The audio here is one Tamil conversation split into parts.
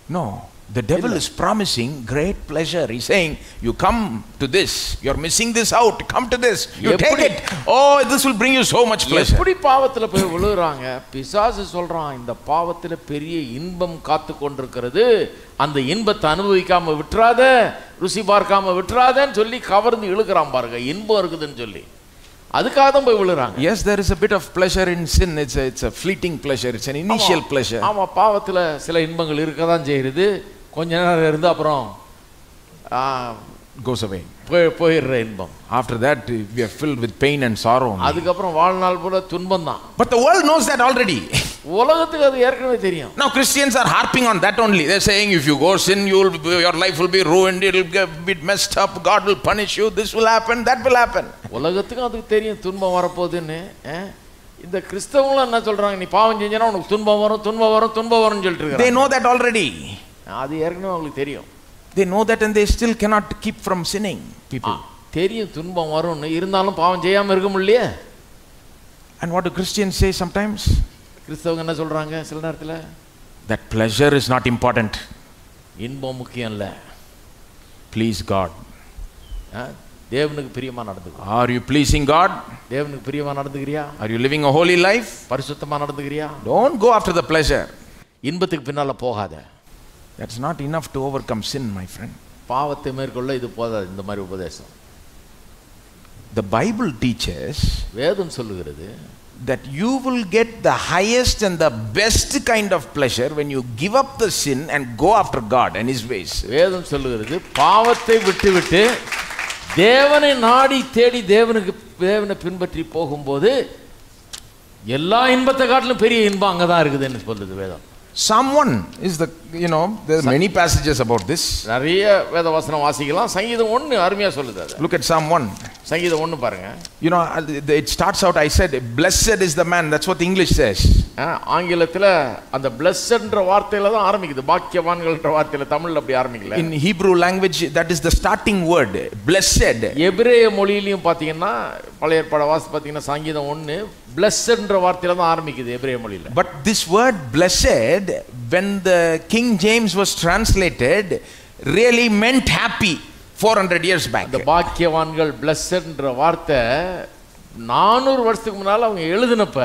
No. The devil is promising great pleasure. He's saying, You come to this, you're missing this out, come to this, you take எப்படி- it. Oh, this will bring you so much pleasure. எப்படி பாவத்துல போய் விழுகிறாங்க பிசாசு சொல்றான் இந்த பாவத்துல பெரிய இன்பம் காத்து கொண்டிருக்கிறது அந்த இன்பத்தை அனுபவிக்காம விட்டுறாத ருசி பார்க்காம விட்டுறாதன்னு சொல்லி கவர்ந்து இழுக்கிறான் பாருங்க இன்பம் இருக்குதுன்னு சொல்லி அதுக்காக தான் போய் விழுறாங்க Yes, there is a bit of pleasure in sin. It's a, it's a fleeting pleasure, it's an initial pleasure. ஆமா பாவத்துல சில இன்பங்கள் இருக்க தான் செய்யுது கொஞ்ச நேரம் இருந்து அப்புறம் ஆ, Goes away. போய் போயிடுற இன்பம் After that, we are filled with pain and sorrow. only. அதுக்கப்புறம் வாழ்நாள் பூரா துன்பம் தான் But the world knows that already. உலகத்துக்கு அது ஏற்கனவே தெரியும் now, Christians are harping on that only. They're saying, if you go sin, you'll, your life will be ruined, it'll get be messed up, God will punish you, this will happen, that will happen. உலகத்துக்கும் அதுக்கு தெரியும் துன்பம் வரப்போகுதுன்னு ஆ? இந்த கிறிஸ்தவங்களும் என்ன சொல்றாங்க நீ பாவம் செஞ்சனா உனக்கு துன்பம் வரும் துன்பம் வரும் துன்பம் வரும்னு சொல்லிட்டு They இருக்காங்க know that already. அது ஏற்கனவே அவங்களுக்கு தெரியும் They know that and they still cannot keep from sinning, ah, people. தெரியும் துன்பம் வரும்னு இருந்தாலும் பாவம் செய்யாம இருக்க முடியலையே And what do Christians say sometimes? கிறிஸ்தவங்க என்ன சொல்றாங்க சில நேரத்துல That pleasure is not important. இன்பம் முக்கியம் இல்ல Please God. ஆ? தேவனுக்கு பிரியமா நடந்துக்கோ Are you pleasing God? தேவனுக்கு பிரியமா நடந்துக்கிறியா Are you living a holy life? பரிசுத்தமா நடந்துக்கிறியா Don't go after the pleasure. இன்பத்துக்கு பின்னால போகாத That's not enough to overcome sin, my friend. பாவத்தை மேற்கொள்ள இது போதாது இந்த மாதிரி உபதேசம் The Bible teaches வேதம் சொல்லுகிறது that you will get the highest and the best kind of pleasure when you give up the sin and go after God and His ways. வேதம் சொல்லுகிறது பாவத்தை விட்டு விட்டு தேவனை நாடி தேடி தேவனுக்கு தேவனை பின்பற்றி போகும்போது எல்லா இன்பத்தை காட்டிலும் பெரிய இன்பம் அங்கே தான் இருக்குதுன்னு சொல்லுது வேதம் Someone is the, you know, there are many passages about this. நிறைய வேத வசனம் வாசிக்கலாம் சங்கீதம் ஒன்று அருமையாக சொல்லுது அது Look at Psalm 1. சங்கீதம் ஒன்று பாருங்க You know, uh, it starts out, I said, blessed is the man. That's what the English says. ஆ, ஆங்கிலத்தில் அந்த பிளஸ்ன்ற வார்த்தையில தான் ஆரம்பிக்குது பாக்கியவான்கள்ன்ற வார்த்தையில தமிழ்ல அப்படி ஆரம்பிக்கல In Hebrew language, that is the starting word. Blessed. எபிரேய மொழியிலையும் பார்த்தீங்கன்னா பழைய ஏற்பாடு வாசி பார்த்தீங்கன்னா சங்கீதம் ஒன்று பிளஸ்ன்ற வார்த்தையில தான் ஆரம்பிக்குது எபிரேய மொழியில But this word blessed, when the King James was translated, really meant happy 400 years back. இந்த பாக்கியவான்கள் பிளஸ்ன்ற வார்த்தை நானூறு வருஷத்துக்கு முன்னால அவங்க எழுதினப்ப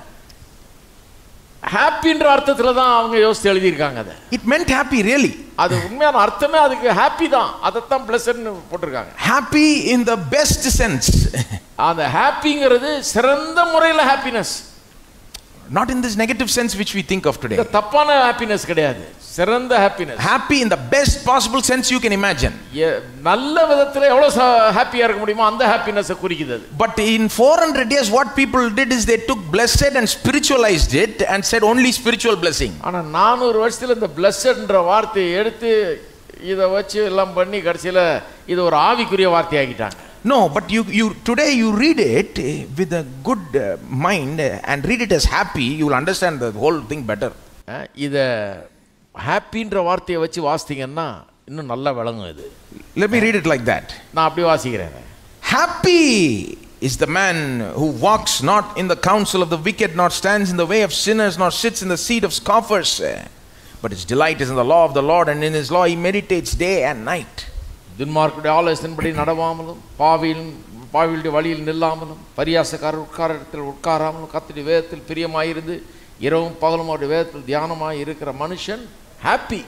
ஹாப்பின்ற அர்த்தத்துல தான் அவங்க யோசித்து எழுதியிருக்காங்க அதை It meant happy, really. அது உண்மையான அர்த்தமே அதுக்கு ஹாப்பி தான் அதைத்தான் பிளஸ்ன்னு போட்டிருக்காங்க Happy in the best sense. அந்த ஹாப்பிங்கிறது சிறந்த முறையில் happiness Not in this negative sense which we think of today. இந்த தப்பான ஹாப்பினஸ் கிடையாது சிறந்த happiness Happy in the best possible sense you can imagine. நல்ல விதத்துல எவ்வளவு ஹாப்பியா இருக்க முடியுமோ அந்த ஹாப்பினஸை குறிக்குது அது But in 400 years, what people did is they took blessed and spiritualized it and said only spiritual blessing. ஆனா நானூறு வருஷத்துல இந்த பிளஸ்ன்ற வார்த்தையை எடுத்து இதை வச்சு எல்லாம் பண்ணி கடைசியில இது ஒரு ஆவிக்குரிய வார்த்தை ஆக்கிட்டாங்க No, but you, you today you read it eh, with a good uh, mind eh, and read it as happy, you will understand the whole thing better. அஹ், இத ஹாப்பின்ற வார்த்தையை வச்சு வாசித்தீங்கன்னா இன்னும் நல்லா விளங்கும் இது Let me read it like that. நான் அப்படி வாசிக்கிறேன் Happy is the man who walks not in the counsel of the wicked, nor stands in the way of sinners, nor sits in the seat of scoffers. eh, But his delight is in the law of the Lord, and in his law he meditates day and night. துன்மார்க்குடைய ஆலோசனைப்படி நடவாமலும் பாவியில் பாவியுடைய வழியில் நில்லாமலும் பரியாசக்காரர் உட்கார இடத்தில் உட்காராமலும் கத்துடைய வேதத்தில் பிரியமாயிருந்து இரவும் பகலும் அவருடைய வேதத்தில் தியானமாய் இருக்கிற மனுஷன் happy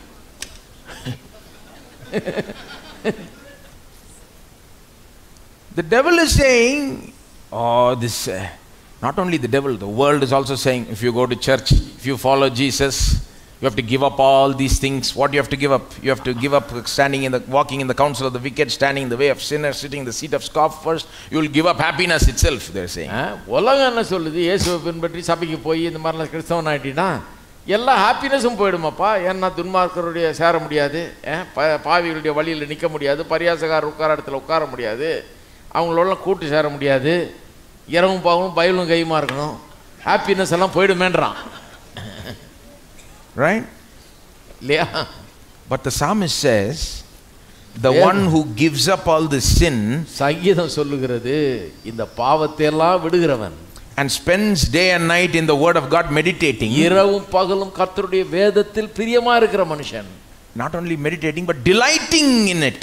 The devil is saying, oh, this, uh, not only the devil, the world is also saying, if you go to church, if you follow Jesus, you have to give up all these things. What do you have to give up? You have to give up standing in the, walking in the counsel of the wicked, standing in the way of sinners, sitting in the seat of scoffers. You will give up happiness itself, they're saying. Ah, உலகம் என்ன சொல்லுது இயேசுவை பின்பற்றி சபைக்கு போய் இந்த மாதிரிலாம் கிறிஸ்தவன் ஆயிட்டீங்கன்னா எல்லா ஹாப்பினஸும் போயிடுமாப்பா ஏன்னா துன்மார்க்கருடைய சேர முடியாது அஹ், ப- பாவிகளுடைய வழியில் நிற்க முடியாது பரியாசக்காரர் உட்கார இடத்துல உட்கார முடியாது அவங்களோட கூட்டு சேர முடியாது இரவும் பாவமும் பயிலும் கையுமா இருக்கணும் ஹாப்பினஸ் எல்லாம் போயிடுமேன்றான் Right? இல்லையா But the psalmist says, the Yeah. one who gives up all the sin சங்கீதம் சொல்லுகிறது இந்த பாவத்தை எல்லாம் விடுகிறவன் and spends day and night in the word of God meditating, இரவும் பகலும் கர்த்தருடைய வேதத்தில் பிரியமா இருக்கிற மனுஷன் not only meditating but delighting in it.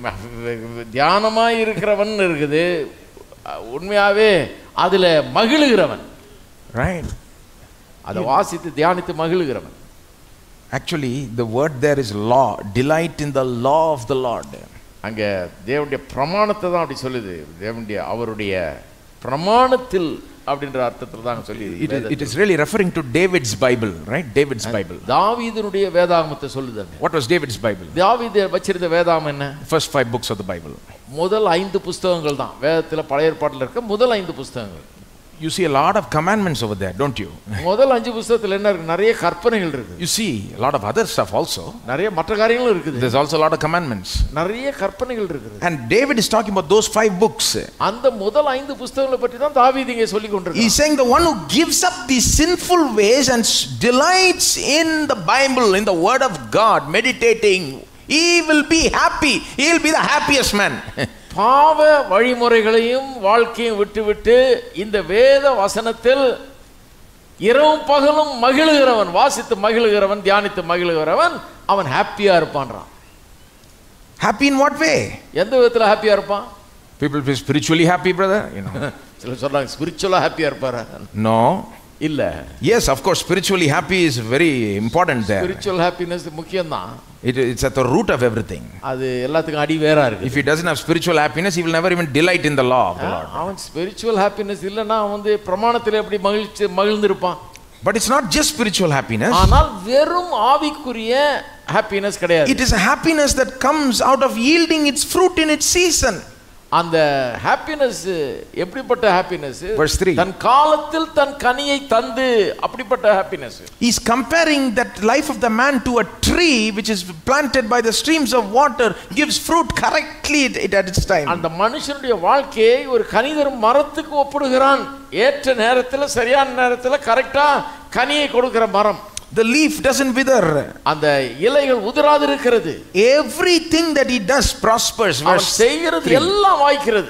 தியானமாக இருக்கிறவன் இருக்குது உண்மையாகவே அதில் மகிழுகிறவன் right? அதை வாசித்து தியானித்து மகிழுகிறவன் Actually, the word there is law. Delight in the law of the Lord. அங்கே தேவனுடைய பிரமாணத்தை தான் அப்படி சொல்லுது தேவனுடைய அவருடைய பிரமாணத்தில் அப்படின்ற அர்த்தத்தில் தான் சொல்லி It is, it is really referring to David's Bible, right? David's Bible. தாவீதனுடைய வேதாகமத்தை சொல்லுதாங்க What was David's Bible? தாவீது வச்சிருந்த வேதாகம் என்ன First five books of the Bible. முதல் ஐந்து புஸ்தகங்கள் தான் வேதத்தில் பழைய ஏற்பாட்டில் இருக்க முதல் ஐந்து புஸ்தகங்கள் You see a lot of commandments over there, don't you? முதல் அஞ்சு புஸ்தகத்தில் என்ன இருக்கு நிறைய கற்பனைகள் இருக்கு You see a lot of other stuff also. நிறைய மற்ற காரியங்களும் இருக்குது There's also a lot of commandments. நிறைய கற்பனைகள் இருக்குது And David is talking about those five books. அந்த முதல் ஐந்து புஸ்தகங்களை பற்றி தான் தாவீது இங்கே சொல்லி கொண்டிருக்கான் He's saying the one who gives up these sinful ways and s- delights in the Bible, in the Word of God, meditating, he will be happy. He will be the happiest man. பாவ வழிமுறைகளையும் வாழ்க்கையும் விட்டுவிட்டு இந்த வேத வசனத்தில் இரவும் பகலும் மகிழுகிறவன் வாசித்து மகிழுகிறவன் தியானித்து மகிழுகிறவன் அவன் ஹாப்பியா இருப்பான்றான் happy in what way? எந்த விதத்துல ஹாப்பியா இருப்பான் People be spiritually happy, brother. You know. சில சொல்றாங்க ஸ்பிரிச்சுவலா ஹாப்பியா இருப்பாரு No. இல்ல Yes, of course, spiritually happy is very important there. Spiritual happiness முக்கியம்தான் It, it's at the root of everything. அது எல்லாத்துக்கும் அடி வேறா இருக்கு If he doesn't have spiritual happiness, he will never even delight in the law of the Lord. அவன் ஸ்பிரிச்சுவல் ஹாப்பினஸ் இல்லைன்னா அவன் வந்து பிரமாணத்தில் எப்படி மகிழ்ச்சி மகிழ்ந்திருப்பான் But it's not just spiritual happiness. ஆனால் வெறும் ஆவிக்குரிய ஹாப்பினஸ் கிடையாது It is a happiness that comes out of yielding its fruit in its season. அந்த ஹாப்பினஸ் எப்படிப்பட்ட ஹாப்பினஸ் Verse three. தன் காலத்தில் தன் கனியை தந்து அப்படிப்பட்ட happiness He's comparing that life of the man to a tree which is planted by the streams of water, gives fruit correctly at- it at its time. அந்த மனுஷனுடைய வாழ்க்கையை ஒரு கனிதரும் மரத்துக்கு ஒப்பிடுகிறான் ஏற்ற நேரத்தில் சரியான நேரத்தில் கரெக்டா கனியை கொடுக்கிற மரம் The leaf doesn't wither. அந்த இலைகள் உதிராது இருக்கிறது Everything that he does prospers. அவன் Verse செய்கிறது three. எல்லாம் வாய்க்கிறது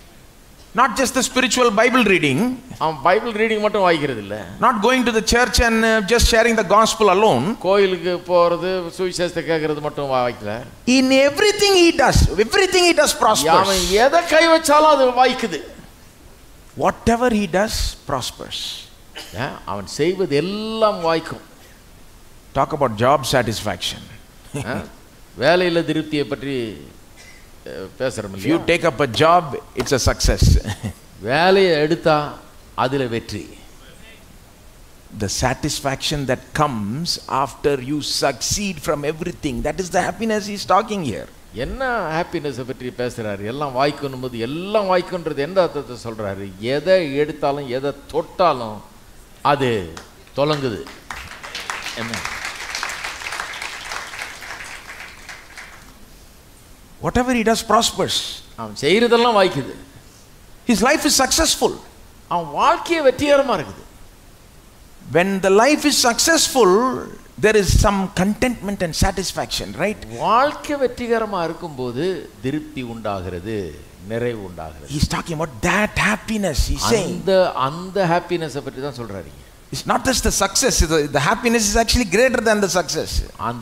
Not just the spiritual Bible reading, அவன் பைபிள் ரீடிங் மட்டும் வாய்க்கிறது இல்ல not going to the church and uh, just sharing the gospel alone. கோயிலுக்கு போறது சுவிசேஷத்தை கேட்கறது மட்டும் வாய்க்கல In everything he does, everything he does அவன் prospers. எதை கை வச்சாலும் அது வாய்க்குது Whatever he does prospers. ஏன்? அவன் செய்வது எல்லாம் வாய்க்கும் Talk about job satisfaction. ஆ? வேலையில திருப்தியை பற்றி அஹ், பேசுறோம் If you இல்லையா take up a job, it's a success. வேலையை எடுத்தா அதுல வெற்றி the satisfaction that comes after you succeed from everything, that is the happiness he's talking here. என்ன ஹாப்பினஸை பற்றி பேசுறாரு எல்லாம் வாய்க்கணும் போது எல்லாம் வாய்க்குன்றது எந்த அர்த்தத்தை சொல்றாரு எதை எடுத்தாலும் எதை தொட்டாலும் அது தொலங்குது என்ன Whatever he does prospers. அவன் செய்யறதெல்லாம் வாய்க்குது His life is successful. அவன் வாழ்க்கையே வெற்றிகரமா இருக்குது When the life is successful, there is some contentment and satisfaction, right? வாழ்க்கை வெற்றிகரமா இருக்கும்போது திருப்தி உண்டாகிறது நிறைவு உண்டாகிறது He's talking about that happiness. He's saying அந்த அந்த ஹாப்பினஸை பற்றி தான் சொல்றாரு இங்க. it's not just the success, the, the happiness is actually greater than the success. அந்த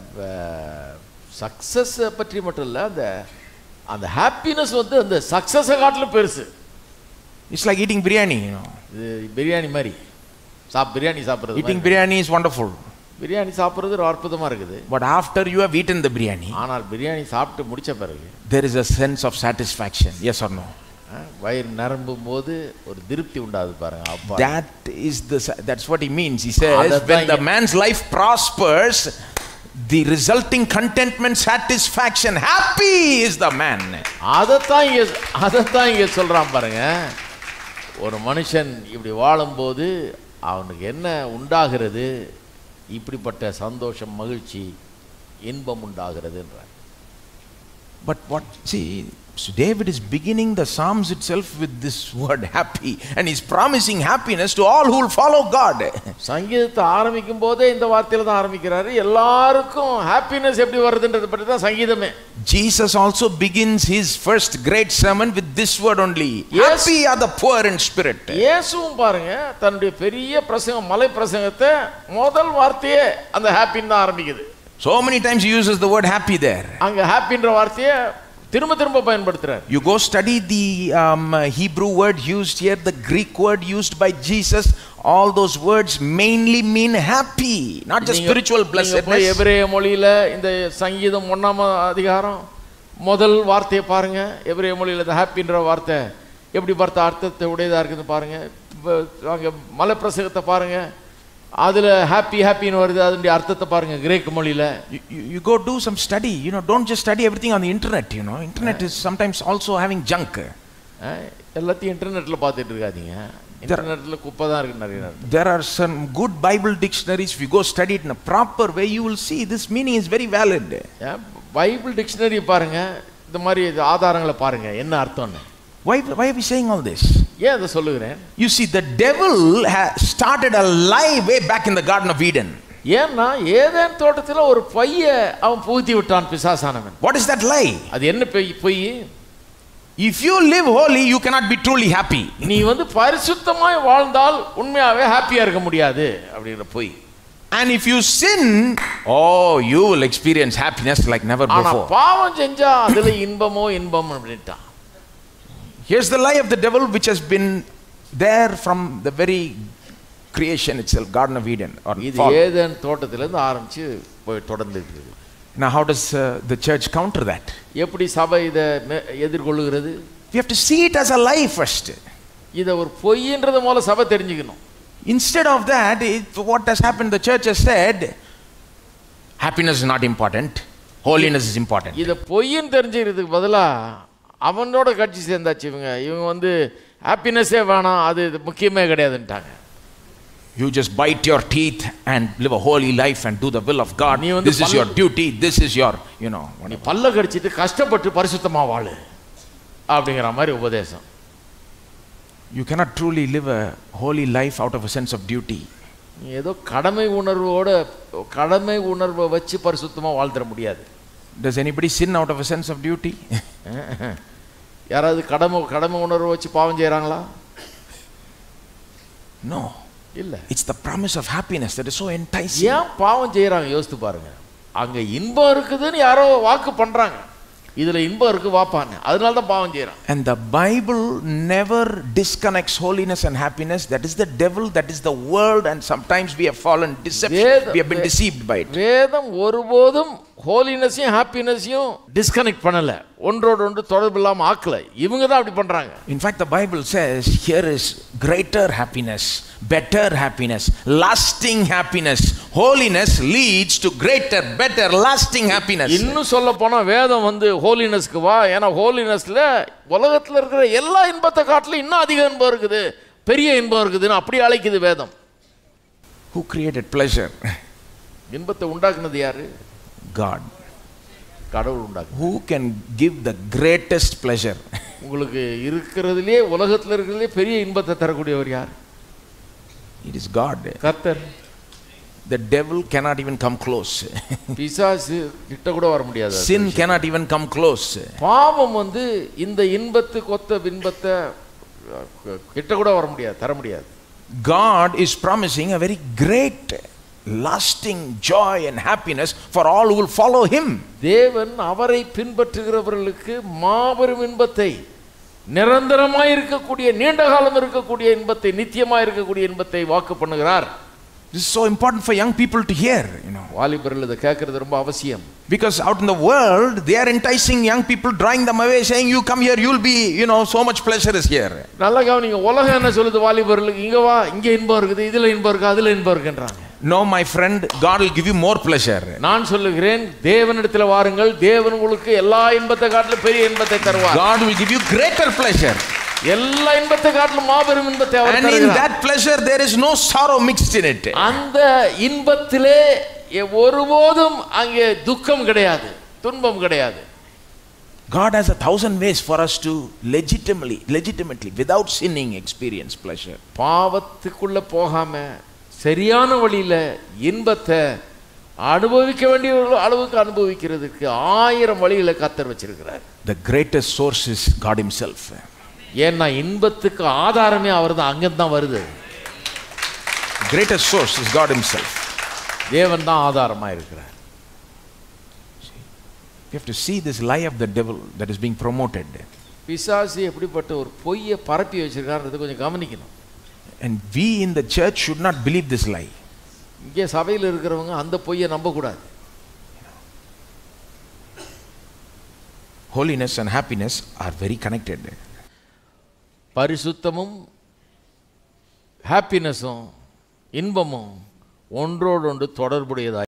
சக்சஸை பற்றி மட்டும் இல்லை அந்த அந்த ஹாப்பினஸ் வந்து அந்த சக்சஸை காட்டிலும் பெருசு It's like eating biryani, you know. இது பிரியாணி மாதிரி சாப் பிரியாணி சாப்பிட்றது Eating மாதிரி. biryani is wonderful. பிரியாணி சாப்பிட்றது ஒரு அற்புதமா இருக்குது But after you have eaten the biryani, ஆனால் பிரியாணி சாப்பிட்டு முடிச்ச பிறகு there is a sense of satisfaction. Yes or no? ஆ, வயிறு நிரம்பும் போது ஒரு திருப்தி உண்டாது பாருங்க அப்பா That is the that's what he means. He says Adathaan when the inga- man's life prospers, the resulting contentment, satisfaction, happy is the man. அதைத்தான் இங்க அதைத்தான் இங்க சொல்றான் பாருங்க ஒரு மனுஷன் இப்படி வாழும்போது அவனுக்கு என்ன உண்டாகிறது இப்படிப்பட்ட சந்தோஷம் மகிழ்ச்சி இன்பம் உண்டாகிறதுன்றார் But what see, so David is beginning the Psalms itself with this word happy, and he's promising happiness to all who will follow God. சங்கீதத்தை ஆரம்பிக்கும் போதே இந்த வார்த்தையில தான் ஆரம்பிக்கிறாரு எல்லாருக்கும் ஹாப்பினஸ் எப்படி வருதுன்றதை பற்றி தான் சங்கீதமே Jesus also begins his first great sermon with this word only. Yes. Happy are the poor in spirit. இயேசுவும் பாருங்க தன்னுடைய பெரிய பிரசங்கம் மலை பிரசங்கத்தை முதல் வார்த்தையே அந்த ஹாப்பின்னு தான் ஆரம்பிக்குது So many times he uses the word happy there. அங்க ஹாப்பின்ற வார்த்தையை திரும்ப திரும்ப பயன்படுத்துறார் You go study the um, Hebrew word used here, the Greek word used by Jesus. All those words mainly mean happy, not just நீங்க- spiritual நீங்க போய் blessedness. எபிரேய மொழியில இந்த சங்கீதம் ஒண்ணாம் அதிகாரம் முதல் வார்த்தையை பாருங்க எபிரேய மொழியில இந்த ஹாப்பின்ற வார்த்தை எப்படி பார்த்த அர்த்தத்தை உடையதா இருக்குதுன்னு பாருங்க இப்ப வாங்க மலைப்பிரசங்கத்தை பாருங்க அதுல ஹாப்பி ஹாப்பின்னு வருது அதனுடைய அர்த்தத்தை பாருங்க கிரேக் மொழியில You, you, you go do some study. You know, don't just study everything on the internet. You know, internet is sometimes also having junk. அஹ், எல்லாத்தையும் இன்டர்நெட்ல பார்த்துட்டு இருக்காதீங்க இன்டர்நெட்ல குப்பை தான் இருக்கு நிறைய நேரம். There are some good Bible dictionaries. If you go study it in a proper way, you will see this meaning is very valid. ஏன், பைபிள் டிக்ஷனரி பாருங்க இந்த மாதிரி இது ஆதாரங்களை பாருங்க என்ன அர்த்தம்னு Why, why are we saying all this? ஏன் அதை சொல்லுகிறேன் You see, the devil ha- started a lie way back in the Garden of Eden. ஏன்னா ஏதேன் தோட்டத்துல ஒரு பைய அவன் புகுத்தி விட்டான் பிசாசானவன் What is that lie? அது என்ன பொய் பொய் If you live holy, you cannot be truly happy. நீ வந்து பரிசுத்தமாய் வாழ்ந்தால் உண்மையாவே ஹாப்பியா இருக்க முடியாது அப்படிங்கிற பொய் And if you sin, oh, you will experience happiness like never ஆனா before. பாவம் செஞ்சா அதுல இன்பமோ இன்பம் அப்படின்ட்டான் Here's the lie of the devil which has been there from the very creation itself, Garden of Eden. Or இது fall. ஏதேன் தோட்டத்துல இருந்து ஆரம்பிச்சு போய் தொடர்ந்து இருக்குது Now, how does uh, the church counter that? எப்படி சபை இதை மே- எதிர்கொள்ளுகிறது We have to see it as a lie first. இதை ஒரு பொய்ன்றத மூல சபை தெரிஞ்சுக்கணும் Instead of that, it, what has happened, the church has said, happiness is not important, holiness is important. இதை பொய்ன்னு தெரிஞ்சுக்கிறதுக்கு பதிலா அவனோட கட்சி சேர்ந்தாச்சு இவங்க இவங்க வந்து ஹாப்பினஸ்ஸே வேணாம் அது இது முக்கியமே கிடையாதுன்ட்டாங்க You just bite your teeth and live a holy life and do the will of God. நீ வந்து This is your duty, this is your, you know. நீ பல்ல கடிச்சிட்டு கஷ்டப்பட்டு பரிசுத்தமா வாழு அப்படிங்கிற மாதிரி உபதேசம் You cannot truly live a holy life out of a sense of duty. நீ ஏதோ கடமை உணர்வோட கடமை உணர்வை வச்சு பரிசுத்தமா வாழ்ந்துட முடியாது Does anybody sin out of a sense of duty? யாராவது கடமை கடமை உணர்வை வச்சு பாவம் செய்கிறாங்களா no. இல்ல It's the promise of happiness that is so enticing. ஏன் பாவம் செய்கிறாங்க யோசித்து பாருங்க அங்க இன்பம் இருக்குதுன்னு யாரோ வாக்கு பண்றாங்க இதுல இன்பம் இருக்கு வாப்பான்னு அதனால தான் பாவம் செய்கிறான் And the Bible never disconnects holiness and happiness. That is the devil, that is the world, and sometimes we have fallen deception. Ved- We have been Ve- deceived by it. வேதம் ஒருபோதும் ஹோலினஸையும் ஹாப்பினஸையும் டிஸ்கனெக்ட் பண்ணல ஒன்றோடு ஒன்று தொடர்பு இல்லாம ஆக்கல இவங்க தான் அப்படி பண்றாங்க In fact, the Bible says here is greater happiness, better happiness, lasting happiness. Holiness leads to greater, better, lasting happiness. இன்னும் சொல்ல போனா வேதம் வந்து ஹோலினஸ்க்கு வா ஏன்னா ஹோலினஸ்ல உலகத்துல இருக்கிற எல்லா இன்பத்தை காட்டிலும் இன்னும் அதிக இன்பம் இருக்குது பெரிய இன்பம் இருக்குதுன்னு அப்படி அழைக்குது வேதம் Who created pleasure? இன்பத்தை உண்டாக்குனது யாரு God. கடவுள் உண்டாக்கு Who can give the greatest pleasure? உங்களுக்கு இருக்கிறதுலே உலகத்துல இருக்கிறதுலே பெரிய இன்பத்தை தரக்கூடியவர் யார் It is God. கர்த்தர் The devil cannot even come close. பிசாசு கிட்ட கூட வர முடியாது அது. Sin cannot even come close. பாவம் வந்து இந்த இன்பத்துக்கு ஒத்த இன்பத்தை அஹ், கிட்ட கூட வர முடியாது தர முடியாது God is promising a very great, lasting joy and happiness for all who will follow Him. தேவன் அவரை பின்பற்றுகிறவர்களுக்கு மாபெரும் இன்பத்தை நிரந்தரமாய் இருக்கக்கூடிய நீண்ட காலம் இருக்கக்கூடிய இன்பத்தை நித்தியமாய் இருக்கக்கூடிய இன்பத்தை வாக்கு பண்ணுகிறார் This is so important for young people to hear, you know. வாலிபர்கள் இதை கேட்கறது ரொம்ப அவசியம் Because out in the world, they are enticing young people, drawing them away, saying, You come here, you'll be, you know, so much pleasure is here. நல்லா கவனிங்க உலகம் என்ன சொல்லுது வாலிபர்களுக்கு இங்க வா இங்க இன்பம் இருக்குது இதுல இன்பம் இருக்கு அதுல இன்பம் இருக்குன்றாங்க No, my friend, God will give you more pleasure. நான் சொல்லுகிறேன் தேவனிடத்தில் வாருங்கள் தேவன் உங்களுக்கு எல்லா இன்பத்தை காட்டிலும் பெரிய இன்பத்தை தருவார் God will give you greater pleasure. எல்லா இன்பத்தை காட்டிலும் மாபெரும் இன்பத்தை அவர் And in தருகிறார் that pleasure, there is no sorrow mixed in it. அந்த இன்பத்திலே எ- ஒருபோதும் அங்கே துக்கம் கிடையாது துன்பம் கிடையாது God has a thousand ways for us to legitimately, legitimately, without sinning, experience pleasure. பாவத்துக்குள்ள போகாம சரியான வழியில இன்பத்தை அனுபவிக்க வேண்டிய ஒரு அளவுக்கு அனுபவிக்கிறதுக்கு ஆயிரம் வழிகளை கத்தர் வச்சிருக்கிறார் The greatest source is God Himself. ஏன்னா இன்பத்துக்கு ஆதாரமே அவர் தான் அங்கிருந்து தான் வருது Greatest source is God Himself. தேவன் தான் ஆதாரமா இருக்கிறார் You have to see this lie of the devil that is being promoted. பிசாசு எப்படிப்பட்ட ஒரு பொய்யை பரப்பி வச்சிருக்காருன்றதை கொஞ்சம் கவனிக்கணும் And we in the church should not believe this lie. இங்கே சபையில் இருக்கிறவங்க அந்த பொய்யை நம்பக்கூடாது Holiness and happiness are very connected. பரிசுத்தமும் ஹாப்பினஸும் இன்பமும் ஒன்றோடொன்று தொடர்புடையதாக